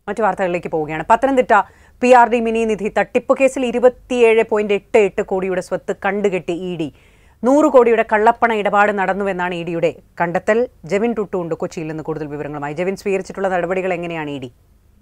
മറ്റു വാർത്തകളിലേക്ക് പോവുകയാണ് Pathanamthitta P R D Mini Nidhi തട്ടിപ്പ് കേസിൽ ഇരുപത്തിയേഴ് പോയിന്റ് എട്ട് എട്ട് കോടിയുടെ സ്വത്ത് കണ്ടുകെട്ടി ഇ ഡി നൂറ് കോടിയുടെ കള്ളപ്പണ ഇടപാട് നടന്നുവെന്നാണ് ഇ ഡിയുടെ കണ്ടെത്തൽ ജെവിൻ ടുട്ടുണ്ട് കൊച്ചിയിൽ നിന്ന് കൂടുതൽ വിവരങ്ങളുമായി ജെവിൻ സ്വീകരിച്ചിട്ടുള്ള നടപടികൾ എങ്ങനെയാണ് ഇ ഡി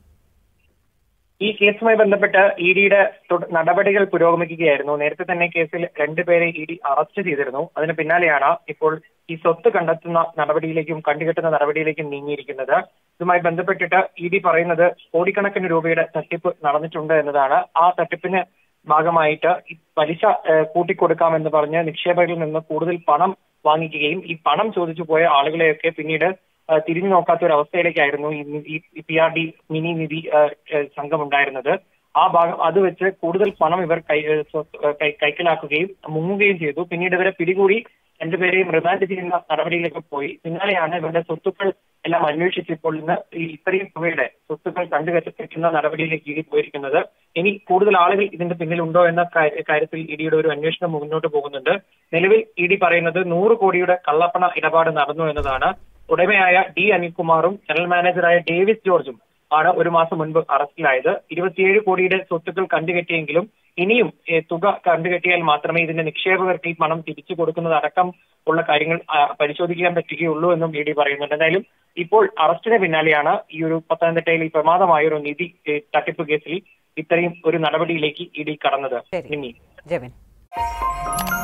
ഈ കേസുമായി ബന്ധപ്പെട്ട് ഇ ഡിയുടെ നടപടികൾ പുരോഗമിക്കുകയായിരുന്നു നേരത്തെ തന്നെ കേസിൽ രണ്ടുപേരെ ഇ ഡി അറസ്റ്റ് ചെയ്തിരുന്നു അതിന് പിന്നാലെയാണ് ഇപ്പോൾ ഈ സ്വത്ത് കണ്ടെത്തുന്ന നടപടിയിലേക്കും കണ്ടുകെട്ടുന്ന നടപടിയിലേക്കും നീങ്ങിയിരിക്കുന്നത് ഇതുമായി ബന്ധപ്പെട്ടിട്ട് ഇ ഡി പറയുന്നത് കോടിക്കണക്കിന് രൂപയുടെ തട്ടിപ്പ് നടന്നിട്ടുണ്ട് എന്നതാണ് ആ തട്ടിപ്പിന് ഭാഗമായിട്ട് ഈ പലിശ ഏഹ്, കൂട്ടിക്കൊടുക്കാമെന്ന് പറഞ്ഞ് നിക്ഷേപകരിൽ നിന്ന് കൂടുതൽ പണം വാങ്ങിക്കുകയും ഈ പണം ചോദിച്ചു പോയ ആളുകളെയൊക്കെ പിന്നീട് ഏഹ്, തിരിഞ്ഞു നോക്കാത്ത ഒരു അവസ്ഥയിലേക്കായിരുന്നു ഈ നി- ഈ P R D Mini Nidhi ഏഹ്, ഏഹ്, സംഘം ഉണ്ടായിരുന്നത് ആ ഭാഗം അത് വെച്ച് കൂടുതൽ പണം ഇവർ കൈ ഏഹ്, സ്വത്ത് ഏഹ്, കൈ- കൈക്കലാക്കുകയും മുങ്ങുകയും ചെയ്തു പിന്നീട് ഇവരെ പിടികൂടി രണ്ടുപേരെയും റിമാൻഡ് ചെയ്യുന്ന നടപടിയിലേക്ക് പോയി പിന്നാലെയാണ് ഇവരുടെ സ്വത്തുക്കൾ എല്ലാം അന്വേഷിച്ചപ്പോൾ ഇന്ന് ഈ ഇത്രയും തുകയുടെ സ്വത്തുക്കൾ കണ്ടുകെട്ടിക്കുന്ന നടപടിയിലേക്ക് ഇടി പോയിരിക്കുന്നത് ഇനി കൂടുതൽ ആളുകൾ ഇതിന്റെ പിന്നിലുണ്ടോ എന്ന കാര്യ- കാര്യത്തിൽ ഇഡിയുടെ ഒരു അന്വേഷണം മുന്നോട്ട് പോകുന്നുണ്ട് നിലവിൽ ഇ ഡി പറയുന്നത് നൂറ് കോടിയുടെ കള്ളപ്പണ ഇടപാട് നടന്നു എന്നതാണ് ഉടമയായ ഡി അനിൽകുമാറും ജനറൽ മാനേജറായ ഡേവിസ് ജോർജും ആണ് ഒരു മാസം മുൻപ് അറസ്റ്റിലായത് ഇരുപത്തിയേഴ് കോടിയുടെ സ്വത്തുക്കൾ കണ്ടുകെട്ടിയെങ്കിലും ഇനിയും ഏഹ്, തുക കണ്ടുകെട്ടിയാൽ മാത്രമേ ഇതിന്റെ നിക്ഷേപകർക്ക് ഈ പണം തിരിച്ചു കൊടുക്കുന്നത് അടക്കം ഉള്ള കാര്യങ്ങൾ ആ, പരിശോധിക്കാൻ പറ്റുകയുള്ളൂ എന്നും ഇ ഡി പറയുന്നുണ്ട് എന്തായാലും ഇപ്പോൾ അറസ്റ്റിന് പിന്നാലെയാണ് ഈ ഒരു പത്തനംതിട്ടയിൽ ഈ പ്രമാദമായ ഒരു നിധി ഏഹ്, തട്ടിപ്പ് കേസിൽ ഇത്രയും ഒരു നടപടിയിലേക്ക് ഇ ഡി കടന്നത് ശരി. നിമ്മി ജെവിൻ